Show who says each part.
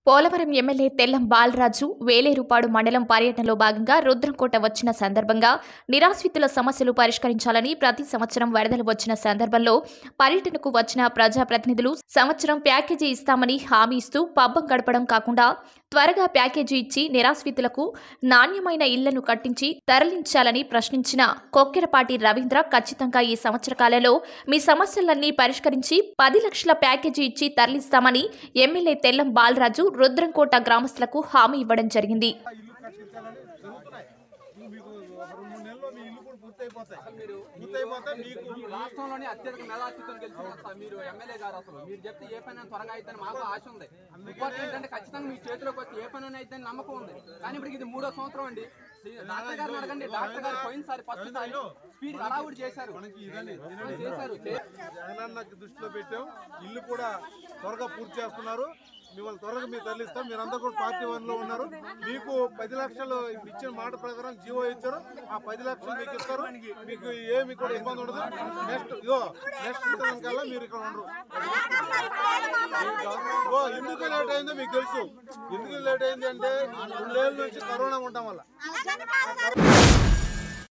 Speaker 1: Polavaram MLA Tellam Balaraju Velerupadu మండలం పర్యటనలో భాగంగా రుద్రంకోట వచ్చిన సందర్భంగా నిరాశ్రితుల సమస్యలు పరిష్కరించాలని ప్రతి సంవత్సరం వరదలు వచ్చిన సందర్భంలో పర్యటనకు వచ్చిన ప్రజాప్రతినిధులు సంవత్సరం ప్యాకేజీ ఇస్తామని హామీ ఇస్తూ పబ్బం గడపడం కాకుండా త్వరగా ప్యాకేజీ ఇచ్చి నిరాశ్రితులకు నాణ్యమైన ఇళ్లను కట్టించి తరలించాలని ప్రశ్నించిన కొక్కెరపాటి రవీంద్ర ఖచ్చితంగా ఈ సంవత్సర కాలంలో మీ సమస్యలన్నీ పరిష్కరించి పది లక్షల ప్యాకేజీ ఇచ్చి తరలిస్తామని ఎమ్మెల్యే తెల్లం బాలరాజు రుద్రంకోట గ్రామస్తులకు హామీ ఇవ్వడం జరిగింది
Speaker 2: ఇల్లు కట్టించాలని జరుగుతున్నాయి మీకు ఒక రెండు మూడు నెలల్లో మీ ఇల్లు కూడా పూర్తయిపోతాయి పూర్తయిపోతే మీకు
Speaker 3: ఈ రాష్ట్రంలోనే అత్యధిక మెజార్టీతో గెలిచిన స- మీరు ఎమ్మెల్యే గారు అసలు మీరు చెప్తే ఏ పని త్వరగా అయిద్దని మాకు ఆశ ఉంది ఇంకోటి ఏంటంటే ఖచ్చితంగా మీ చేతిలోకి వచ్చి ఏ పని అయిద్దని నమ్మకం ఉంది కానీ ఇప్పుడు ఇది మూడో సంవత్సరం అండి శ్రీ- డాక్టర్ గారిని అడగండి డాక్టర్ గారు పోయినసారి ఫస్ట్ సారి స్పీడ్ హడావుడి చేశారు
Speaker 2: మనకి ఇదని
Speaker 3: ఆ, చేశారు చే-
Speaker 2: జగనన్నకి దృష్టిలో పెట్టాం ఇల్లు కూడా త్వరగా పూర్తి చేస్తున్నారు మిమ్మల్ని త్వరగా మీరు తరలిస్తాం మీరందరూ కూడా పార్టీ వన్ లో ఉన్నారు మీకు పది లక్షలు ఇప్పుడు ఇచ్చిన మాట ప్రకారం జీవో ఇచ్చారు ఆ పది లక్షలు మీకు ఇస్తారు మీకు ఏమి కూడా ఇబ్బంది ఉండదు నెక్స్ట్ ఇగో నెక్స్ట్ సంవత్సరం కల్లా మీరు ఇక్కడ ఉండరు ఇగో ఎందుకు లేట్ అయిందో మీకు తెలుసు ఎందుకు లేట్ అయింది అంటే రెండేళ్ళ నుంచి కరోనా ఉండటం వల్ల